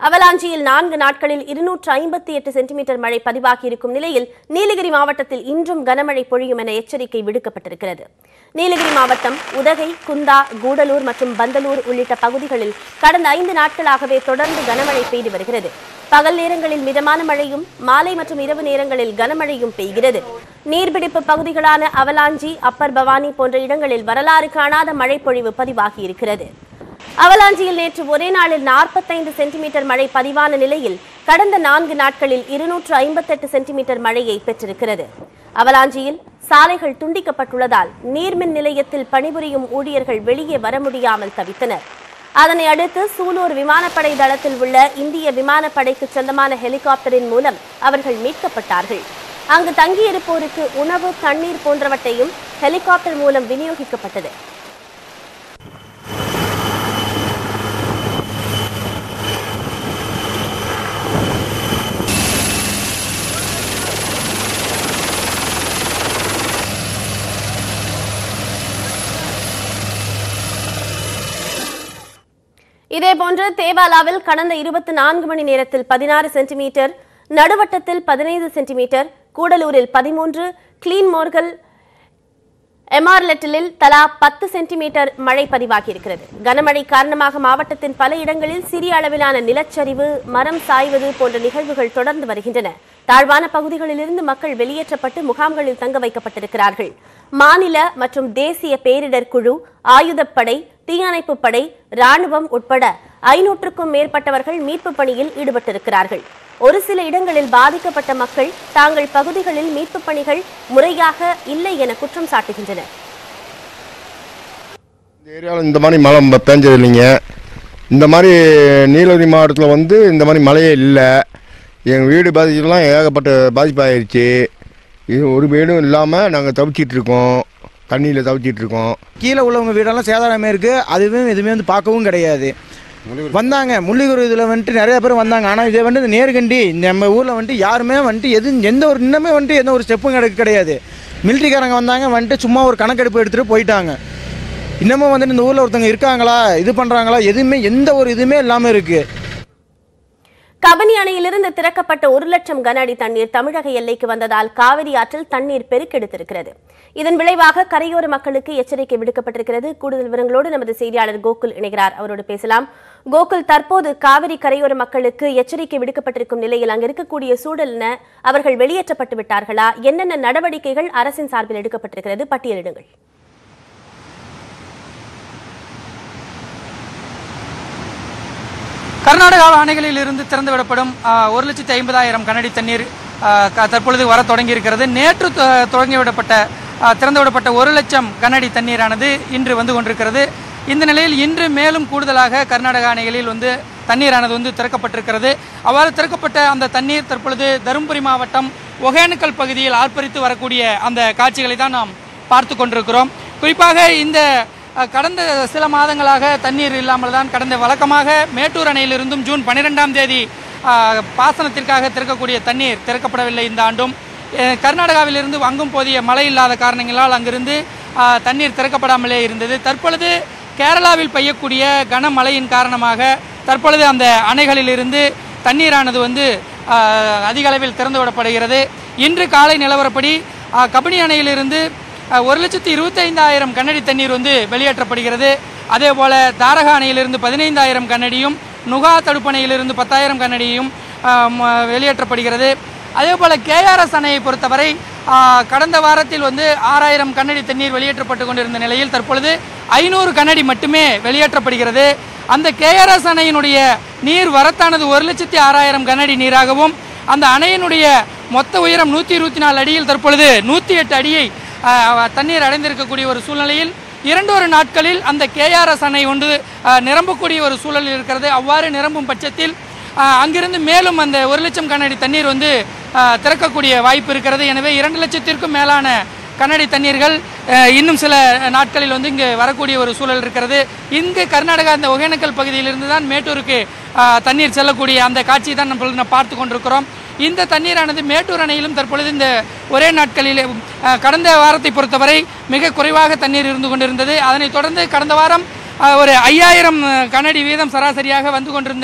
அவலாஞ்சியில் நான்கு நாட்களில் இருநூற்று ஐம்பத்தி எட்டு சென்டிமீட்டர் மழை பதிவாகியிருக்கும் நிலையில் நீலகிரி மாவட்டத்தில் இன்றும் கனமழை பொழியும் என எச்சரிக்கை விடுக்கப்பட்டிருக்கிறது நீலகிரி மாவட்டம் உதகை குந்தா கூடலூர் மற்றும் பந்தலூர் உள்ளிட்ட பகுதிகளில் கடந்த ஐந்து நாட்களாகவே தொடர்ந்து கனமழை பெய்து வருகிறது பகல் நேரங்களில் மிதமான மழையும் மாலை மற்றும் இரவு நேரங்களில் கனமழையும் பெய்கிறது நீர்பிடிப்பு பகுதிகளான அவலாஞ்சி அப்பர் பவானி போன்ற இடங்களில் வரலாறு காணாத மழை பொழிவு பதிவாகியிருக்கிறது அவலாஞ்சியில் நேற்று ஒரே நாளில் நாற்பத்தைந்து சென்டிமீட்டர் மழை பதிவான நிலையில் கடந்த நான்கு நாட்களில் இருநூற்று ஐம்பத்தெட்டு சென்டிமீட்டர் மழையை பெற்றிருக்கிறது அவலாஞ்சியில் சாலைகள் துண்டிக்கப்பட்டுள்ளதால் நீர்மின் நிலையத்தில் பணிபுரியும் ஊழியர்கள் வெளியே வர முடியாமல் தவித்தனர் அதனை அடுத்து சூலூர் விமானப்படை தளத்தில் உள்ள இந்திய விமானப்படைக்கு சொந்தமான ஹெலிகாப்டரின் மூலம் அவர்கள் மீட்கப்பட்டார்கள் அங்கு தங்கியிருப்போருக்கு உணவு தண்ணீர் போன்றவற்றையும் ஹெலிகாப்டர் மூலம் விநியோகிக்கப்பட்டது இதேபோன்று தேவாலாவில் கடந்த இருபத்தி நான்கு மணி நேரத்தில் பதினாறு சென்டிமீட்டர் நடுவட்டத்தில் பதினைந்து சென்டிமீட்டர் கூடலூரில் பதிமூன்று கிளீன்மோர்கள் எமார்லெட்டிலில் தலா பத்து சென்டிமீட்டர் மழை பதிவாகியிருக்கிறது கனமழை காரணமாக மாவட்டத்தின் பல இடங்களில் சிறிய அளவிலான நிலச்சரிவு மரம் சாய்வது போன்ற நிகழ்வுகள் தொடர்ந்து வருகின்றன தாழ்வான பகுதிகளிலிருந்து மக்கள் வெளியேற்றப்பட்டு முகாம்களில் தங்க வைக்கப்பட்டிருக்கிறார்கள் மாநில மற்றும் தேசிய பேரிடர் குழு ஆயுதப்படை தீயணைப்பு படை ராணுவம் உட்பட ஐநூற்றுக்கும் மேற்பட்டவர்கள் மீட்புப் பணியில் ஈடுபட்டிருக்கிறார்கள் ஒரு சில இடங்களில் பாதிக்கப்பட்ட மக்கள் தாங்கள் பகுதிகளில் மீட்புப் பணிகள் முறையாக இல்லை என குற்றம் சாட்டுகின்றனர் இந்த ஏரியாவில் இந்த மாதிரி மழை ப- பேஞ்சது இல்லைங்க இந்த மாதிரி நீலகிரி மாவட்டத்தில் வந்து இந்த மாதிரி மழையே இல்லை எங்கள் வீடு பாதிச்செல்லாம் ஏகப்பட்ட பாதிப்பாயிருச்சு இது ஒரு வீடும் இல்லாமல் நாங்கள் தவிச்சிட்டு இருக்கோம் தண்ணியில் தவிச்சிட்டு இருக்கோம் கீழே உள்ளவங்க வீடெல்லாம் சேதாரமே இருக்குது அதுவும் எதுவுமே வந்து பார்க்கவும் கிடையாது வந்தாங்க முள்ளிகுரு இதில் வந்துட்டு நிறைய பேர் வந்தாங்க ஆனால் இதே வந்துட்டு இந்த நேர்கண்டி இந்த நம்ம ஊரில் வந்துட்டு யாருமே வந்துட்டு எது எந்த ஒரு இன்னமே வந்துட்டு எந்த ஒரு ஸ்டெப்பும் கிடை கிடையாது மிலிட்ரிக்காரங்க வந்தாங்க வந்துட்டு சும்மா ஒரு கணக்கெடுப்பு எடுத்துகிட்டு போயிட்டாங்க இன்னமும் வந்துட்டு இந்த ஊரில் ஒருத்தவங்க இருக்காங்களா இது பண்ணுறாங்களா எதுவுமே எந்த ஒரு இதுவுமே இல்லாமல் இருக்குது கபினி அணையிலிருந்து திறக்கப்பட்ட ஒரு லட்சம் கன அடி தண்ணீர் தமிழக எல்லைக்கு வந்ததால் காவிரி ஆற்றில் தண்ணீர் பெருக்கெடுத்திருக்கிறது இதன் விளைவாக கரையோர மக்களுக்கு எச்சரிக்கை விடுக்கப்பட்டிருக்கிறது கூடுதல் விவரங்களோடு நமது செய்தியாளர் கோகுல் இணைகிறார் அவரோடு பேசலாம் கோகுல் தற்போது காவிரி கரையோர மக்களுக்கு எச்சரிக்கை விடுக்கப்பட்டிருக்கும் நிலையில் அங்கு இருக்கக்கூடிய சூழல் என்ன அவர்கள் வெளியேற்றப்பட்டு விட்டார்களா என்னென்ன நடவடிக்கைகள் அரசின் சார்பில் எடுக்கப்பட்டிருக்கிறது பட்டியலிடுங்கள் கர்நாடகா அணைகளில் இருந்து திறந்துவிடப்படும் ஆ, ஒரு லட்சத்தி ஐம்பதாயிரம் கனடி தண்ணீர் ஆ, க- தற்பொழுது வர தொடங்கி இருக்கிறது நேற்று தொ- தொடங்கிவிடப்பட்ட ஆ, திறந்துவிடப்பட்ட ஒரு லட்சம் கனடி தண்ணீரானது இன்று வந்து கொண்டிருக்கிறது இந்த நிலையில் இன்று மேலும் கூடுதலாக கர்நாடகா அணைகளில் வந்து தண்ணீரானது வந்து திறக்கப்பட்டிருக்கிறது அவ்வாறு திறக்கப்பட்ட அந்த தண்ணீர் தற்பொழுது தருமபுரி மாவட்டம் ஒகேனக்கல் பகுதியில் ஆர்ப்பரித்து வரக்கூடிய அந்த காட்சிகளை தான் நாம் பார்த்து கொண்டிருக்கிறோம் குறிப்பாக இந்த அஹ், கடந்த சில மாதங்களாக தண்ணீர் இல்லாமல் தான் கடந்த வழக்கமாக மேட்டூர் அணையிலிருந்தும் ஜூன் பன்னிரெண்டாம் தேதி அஹ், பாசனத்திற்காக திறக்கக்கூடிய தண்ணீர் திறக்கப்படவில்லை இந்த ஆண்டும் அஹ், கர்நாடகாவிலிருந்து அங்கும் போதிய மழை இல்லாத காரணங்களால் அங்கிருந்து அஹ், தண்ணீர் திறக்கப்படாமலே இருந்தது தற்பொழுது கேரளாவில் பெய்யக்கூடிய கனமழையின் காரணமாக தற்பொழுது அந்த அணைகளிலிருந்து தண்ணீரானது வந்து அஹ், அதிக அளவில் திறந்து விடப்படுகிறது இன்று காலை நிலவரப்படி அஹ், கபினி அணையிலிருந்து அஹ், ஒரு லட்சத்தி இருபத்தைந்தாயிரம் கண்ணடி தண்ணீர் வந்து வெளியேற்றப்படுகிறது அதே போல தாரகா அணையிலிருந்து பதினைந்தாயிரம் கண்ணடியும் நுகா தடுப்பணையிலிருந்து பத்தாயிரம் கண்ணடியும் அஹ், ம- வெளியேற்றப்படுகிறது அதே போல கேஆர்எஸ் அணையை பொறுத்தவரை அஹ், கடந்த வாரத்தில் வந்து ஆறாயிரம் கண்ணடி தண்ணீர் வெளியேற்றப்பட்டு கொண்டிருந்த நிலையில் தற்பொழுது ஐநூறு கண்ணடி மட்டுமே வெளியேற்றப்படுகிறது அந்த கேஆர்எஸ் அணையினுடைய நீர் வரத்தானது ஒரு லட்சத்தி ஆறாயிரம் கனஅடி நீராகவும் அந்த அணையினுடைய மொத்த உயரம் நூற்றி இருபத்தி நாலு அடியில் தற்பொழுது நூற்றி எட்டு அடியை ஆஹ், தண்ணீர் அடைந்திருக்கக்கூடிய ஒரு சூழ்நிலையில் இரண்டொரு நாட்களில் அந்த கேஆர்எஸ் அணை ஒன்று ஆஹ், நிரம்பக்கூடிய ஒரு சூழல் இருக்கிறது அவ்வாறு நிரம்பும் பட்சத்தில் ஆஹ், அங்கிருந்து மேலும் அந்த ஒரு லட்சம் கனஅடி தண்ணீர் வந்து ஆஹ், திறக்கக்கூடிய வாய்ப்பு இருக்கிறது எனவே இரண்டு லட்சத்திற்கும் மேலான கண்ணாடி தண்ணீர்கள் அஹ், இன்னும் சில நாட்களில் வந்து இங்கு வரக்கூடிய ஒரு சூழல் இருக்கிறது இங்கு கர்நாடகா இந்த ஒகேனக்கல் பகுதியிலிருந்து தான் மேட்டூருக்கு அஹ், தண்ணீர் செல்லக்கூடிய அந்த காட்சியை தான் நம்ம பார்த்து கொண்டிருக்கிறோம் இந்த தண்ணீரானது மேட்டூர் அணையிலும் தற்பொழுது இந்த ஒரே நாட்களில் அஹ், கடந்த வாரத்தை பொறுத்தவரை மிக குறைவாக தண்ணீர் இருந்து கொண்டிருந்தது அதனைத் தொடர்ந்து கடந்த வாரம் அஹ், ஒரு ஐயாயிரம் கனடி வீதம் சராசரியாக வந்து கொண்டிருந்த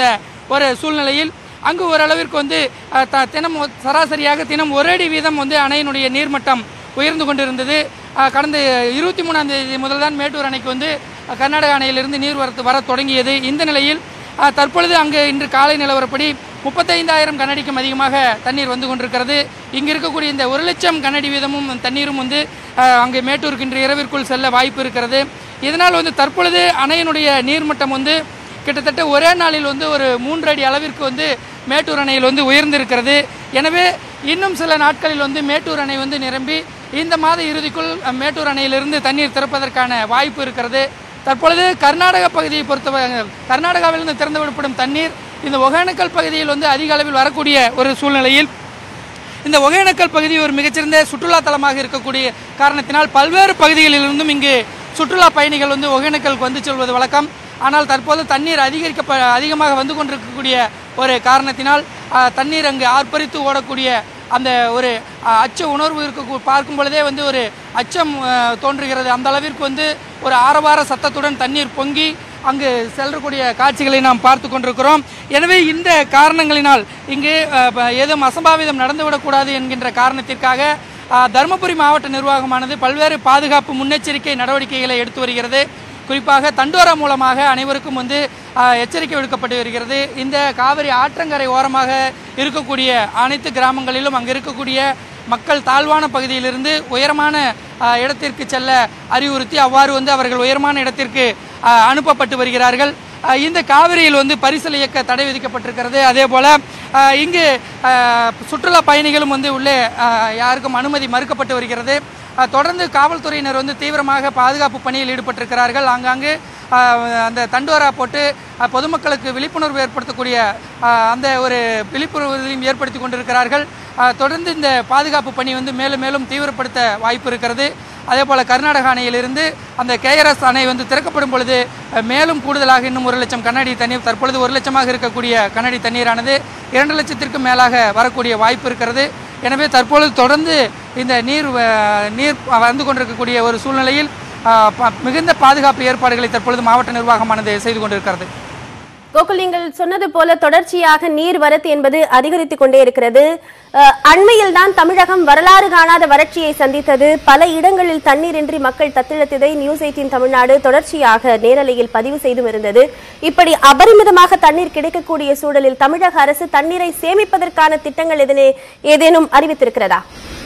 ஒரு சூழ்நிலையில் அங்கு ஓரளவிற்கு வந்து அஹ், த- தினம் ஒ- சராசரியாக தினம் ஒரு அடி வீதம் வந்து அணையினுடைய நீர்மட்டம் உயர்ந்து கொண்டிருந்தது அஹ், கடந்த இருபத்தி மூணாம் தேதி முதல் தான் மேட்டூர் அணைக்கு வந்து அஹ், கர்நாடக அணையிலிருந்து நீர் வரத்து வர தொடங்கியது இந்த நிலையில் அஹ், தற்பொழுது அங்கு இன்று காலை நிலவரப்படி முப்பத்தைந்தாயிரம் கனடிக்கும் அதிகமாக தண்ணீர் வந்து கொண்டிருக்கிறது இங்கு இருக்கக்கூடிய இந்த ஒரு லட்சம் கனடி வீதமும் தண்ணீரும் வந்து அஹ், அங்கு மேட்டூருக்கு இன்று இரவிற்குள் செல்ல வாய்ப்பு இருக்கிறது இதனால் வந்து தற்பொழுது அணையினுடைய நீர்மட்டம் வந்து கிட்டத்தட்ட ஒரே நாளில் வந்து ஒரு மூன்று அடி அளவிற்கு வந்து மேட்டூர் அணையில் வந்து உயர்ந்திருக்கிறது எனவே இன்னும் சில நாட்களில் வந்து மேட்டூர் அணை வந்து நிரம்பி இந்த மாத இறுதிக்குள் அஹ், மேட்டூர் அணையிலிருந்து தண்ணீர் திறப்பதற்கான வாய்ப்பு இருக்கிறது தற்பொழுது கர்நாடக பகுதியை பொறுத்தவரை கர்நாடகாவிலிருந்து திறந்து விடப்படும் தண்ணீர் இந்த ஒகேனக்கல் பகுதியில் வந்து அதிக அளவில் வரக்கூடிய ஒரு சூழ்நிலையில் இந்த ஒகேனக்கல் பகுதி ஒரு மிகச்சிறந்த சுற்றுலா தலமாக இருக்கக்கூடிய காரணத்தினால் பல்வேறு பகுதிகளிலிருந்தும் இங்கு சுற்றுலா பயணிகள் வந்து ஒகேனக்கலுக்கு வந்து செல்வது வழக்கம் ஆனால் தற்போது தண்ணீர் அதிகரிக்க அதிகமாக வந்து கொண்டிருக்கக்கூடிய ஒரு காரணத்தினால் ஆ, தண்ணீர் அங்கு ஆர்ப்பரித்து ஓடக்கூடிய அந்த ஒரு ஆ, அச்ச உணர்வு இருக்க பார்க்கும் பொழுதே வந்து ஒரு அச்சம் ஆ, தோன்றுகிறது அந்த அளவிற்கு வந்து ஒரு ஆரவார சத்தத்துடன் தண்ணீர் பொங்கி அங்கு செல்லக்கூடிய காட்சிகளை நாம் பார்த்து கொண்டிருக்கிறோம் எனவே இந்த காரணங்களினால் இங்கு அஹ், ப- ஏதும் அசம்பாவிதம் நடந்துவிடக்கூடாது என்கின்ற காரணத்திற்காக அஹ், தருமபுரி மாவட்ட நிர்வாகமானது பல்வேறு பாதுகாப்பு முன்னெச்சரிக்கை நடவடிக்கைகளை எடுத்து வருகிறது குறிப்பாக தண்டோரா மூலமாக அனைவருக்கும் வந்து அஹ், எச்சரிக்கை விடுக்கப்பட்டு வருகிறது இந்த காவிரி ஆற்றங்கரை ஓரமாக இருக்கக்கூடிய அனைத்து கிராமங்களிலும் அங்கு இருக்கக்கூடிய மக்கள் தாழ்வான பகுதியிலிருந்து உயரமான அஹ், இடத்திற்கு செல்ல அறிவுறுத்தி அவ்வாறு வந்து அவர்கள் உயரமான இடத்திற்கு அஹ், அனுப்பப்பட்டு வருகிறார்கள் அஹ், இந்த காவிரியில் வந்து பரிசல் இயக்க தடை விதிக்கப்பட்டிருக்கிறது அதே போல அஹ், இங்கு அஹ், சுற்றுலா பயணிகளும் வந்து உள்ளே அஹ், யாருக்கும் அனுமதி மறுக்கப்பட்டு வருகிறது அஹ், தொடர்ந்து காவல்துறையினர் வந்து தீவிரமாக பாதுகாப்பு பணியில் ஈடுபட்டிருக்கிறார்கள் ஆங்காங்கு அஹ், அந்த தண்டோரா போட்டு அஹ், பொதுமக்களுக்கு விழிப்புணர்வு ஏற்படுத்தக்கூடிய அஹ், அந்த ஒரு விழிப்புணர்வையும் ஏற்படுத்தி கொண்டிருக்கிறார்கள் அஹ், தொடர்ந்து இந்த பாதுகாப்பு பணி வந்து மேலும் மேலும் தீவிரப்படுத்த வாய்ப்பு இருக்கிறது அதே போல் கர்நாடக அணையிலிருந்து அந்த கேஆர்எஸ் அணை வந்து திறக்கப்படும் பொழுது அஹ், மேலும் கூடுதலாக இன்னும் ஒரு லட்சம் கண்ணாடி தண்ணீர் தற்பொழுது ஒரு லட்சமாக இருக்கக்கூடிய கண்ணாடி தண்ணீரானது இரண்டு லட்சத்திற்கும் மேலாக வரக்கூடிய வாய்ப்பு இருக்கிறது எனவே தற்பொழுது தொடர்ந்து இந்த நீர் அஹ், நீர் வந்து கொண்டிருக்கக்கூடிய ஒரு சூழ்நிலையில் அஹ், ப- மிகுந்த பாதுகாப்பு ஏற்பாடுகளை தற்பொழுது மாவட்ட நிர்வாகமானது செய்து கொண்டிருக்கிறது கோகுல் நீங்கள் சொன்னது போல தொடர்ச்சியாக நீர் வரத்து என்பது அதிகரித்துக் கொண்டே இருக்கிறது அஹ், அண்மையில் தான் தமிழகம் வரலாறு காணாத வறட்சியை சந்தித்தது பல இடங்களில் தண்ணீரின்றி மக்கள் தத்தெடுத்ததை நியூஸ் எயிட்டின் தமிழ்நாடு தொடர்ச்சியாக நேரலையில் பதிவு செய்தும் இருந்தது இப்படி அபரிமிதமாக தண்ணீர் கிடைக்கக்கூடிய சூழலில் தமிழக அரசு தண்ணீரை சேமிப்பதற்கான திட்டங்கள் எதனே ஏதேனும் அறிவித்திருக்கிறதா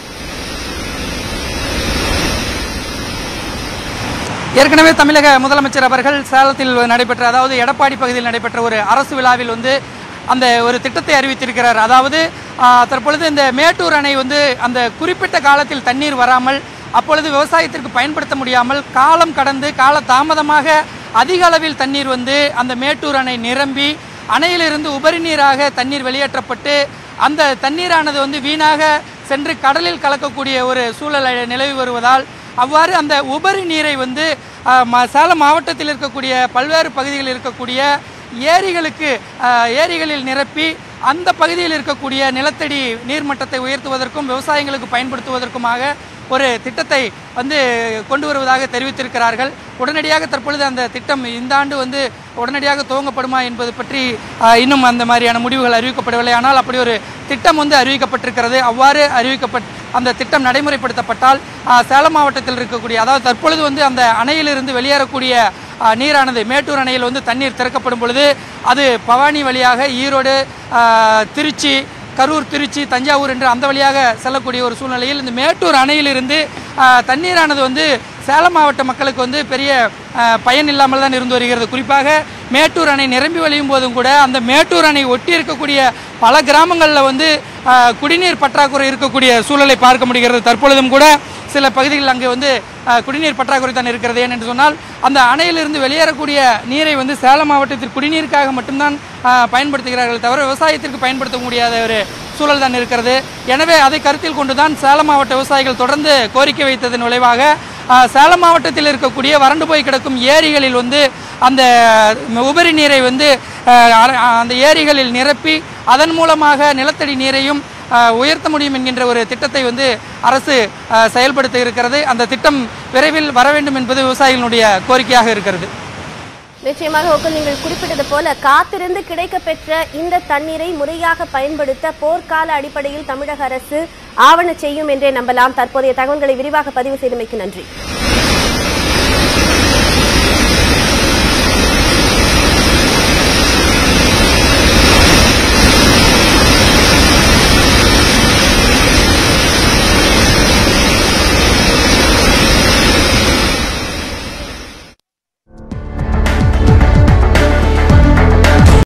ஏற்கனவே தமிழக முதலமைச்சர் அவர்கள் சேலத்தில் நடைபெற்ற அதாவது எடப்பாடி பகுதியில் நடைபெற்ற ஒரு அரசு விழாவில் வந்து அந்த ஒரு திட்டத்தை அறிவித்திருக்கிறார் அதாவது ஆ, தற்பொழுது இந்த மேட்டூர் அணை வந்து அந்த குறிப்பிட்ட காலத்தில் தண்ணீர் வராமல் அப்பொழுது விவசாயத்திற்கு பயன்படுத்த முடியாமல் காலம் கடந்து கால தாமதமாக அதிக அளவில் தண்ணீர் வந்து அந்த மேட்டூர் அணை நிரம்பி அணையிலிருந்து உபரி நீராக தண்ணீர் வெளியேற்றப்பட்டு அந்த தண்ணீரானது வந்து வீணாக சென்று கடலில் கலக்கக்கூடிய ஒரு சூழல் நிலவி வருவதால் அவ்வாறு அந்த உபரி நீரை வந்து அஹ், ம- சேலம் மாவட்டத்தில் இருக்கக்கூடிய பல்வேறு பகுதிகளில் இருக்கக்கூடிய ஏரிகளுக்கு அஹ், ஏரிகளில் நிரப்பி அந்த பகுதியில் இருக்கக்கூடிய நிலத்தடி நீர்மட்டத்தை உயர்த்துவதற்கும் விவசாயங்களுக்கு பயன்படுத்துவதற்குமாக ஒரு திட்டத்தை வந்து கொண்டு வருவதாக தெரிவித்திருக்கிறார்கள் உடனடியாக தற்பொழுது அந்த திட்டம் இந்த ஆண்டு வந்து உடனடியாக துவங்கப்படுமா என்பது பற்றி அஹ், இன்னும் அந்த மாதிரியான முடிவுகள் அறிவிக்கப்படவில்லை ஆனால் அப்படி ஒரு திட்டம் வந்து அறிவிக்கப்பட்டிருக்கிறது அவ்வாறு அறிவிக்கப்பட் அந்த திட்டம் நடைமுறைப்படுத்தப்பட்டால் அஹ், சேலம் மாவட்டத்தில் இருக்கக்கூடிய அதாவது தற்பொழுது வந்து அந்த அணையிலிருந்து வெளியேறக்கூடிய அஹ், நீரானது மேட்டூர் அணையில் வந்து தண்ணீர் திறக்கப்படும் பொழுது அது பவானி வழியாக ஈரோடு அஹ், திருச்சி கரூர் திருச்சி தஞ்சாவூர் என்று அந்த வழியாக செல்லக்கூடிய ஒரு சூழ்நிலையில் இந்த மேட்டூர் அணையிலிருந்து அஹ், தண்ணீரானது வந்து சேலம் மாவட்ட மக்களுக்கு வந்து பெரிய அஹ், பயன் இல்லாமல் தான் இருந்து வருகிறது குறிப்பாக மேட்டூர் அணை நிரம்பி வழியும் போதும் கூட அந்த மேட்டூர் அணை ஒட்டி இருக்கக்கூடிய பல கிராமங்களில் வந்து அஹ், குடிநீர் பற்றாக்குறை இருக்கக்கூடிய சூழலை பார்க்க முடிகிறது தற்பொழுதும் கூட சில பகுதிகளில் அங்கே வந்து அஹ், குடிநீர் பற்றாக்குறை தான் இருக்கிறது ஏனென்று சொன்னால் அந்த அணையிலிருந்து வெளியேறக்கூடிய நீரை வந்து சேலம் மாவட்டத்தில் குடிநீருக்காக மட்டும்தான் அஹ், பயன்படுத்துகிறார்கள் தவிர விவசாயத்திற்கு பயன்படுத்த முடியாத ஒரு சூழல் தான் இருக்கிறது எனவே அதை கருத்தில் கொண்டு தான் சேலம் மாவட்ட விவசாயிகள் தொடர்ந்து கோரிக்கை வைத்ததன் விளைவாக அஹ், சேலம் மாவட்டத்தில் இருக்கக்கூடிய வறண்டு போய் கிடக்கும் ஏரிகளில் வந்து அந்த உபரி நீரை வந்து அஹ், அர- அந்த ஏரிகளில் நிரப்பி அதன் மூலமாக நிலத்தடி நீரையும் அஹ், உயர்த்த முடியும் என்கின்ற ஒரு திட்டத்தை வந்து அரசு அஹ், செயல்படுத்த இருக்கிறது அந்த திட்டம் விரைவில் வர வேண்டும் என்பது விவசாயிகளுடைய கோரிக்கையாக இருக்கிறது நிச்சயமாக ஒக்கல் நீங்கள் குறிப்பிட்டது போல காத்திருந்து கிடைக்கப்பெற்ற இந்த தண்ணீரை முறையாக பயன்படுத்த போர்க்கால அடிப்படையில் தமிழக அரசு ஆவண செய்யும் என்றே நம்பலாம் தற்போதைய தகவல்களை விரிவாக பதிவு செய்தமைக்கு நன்றி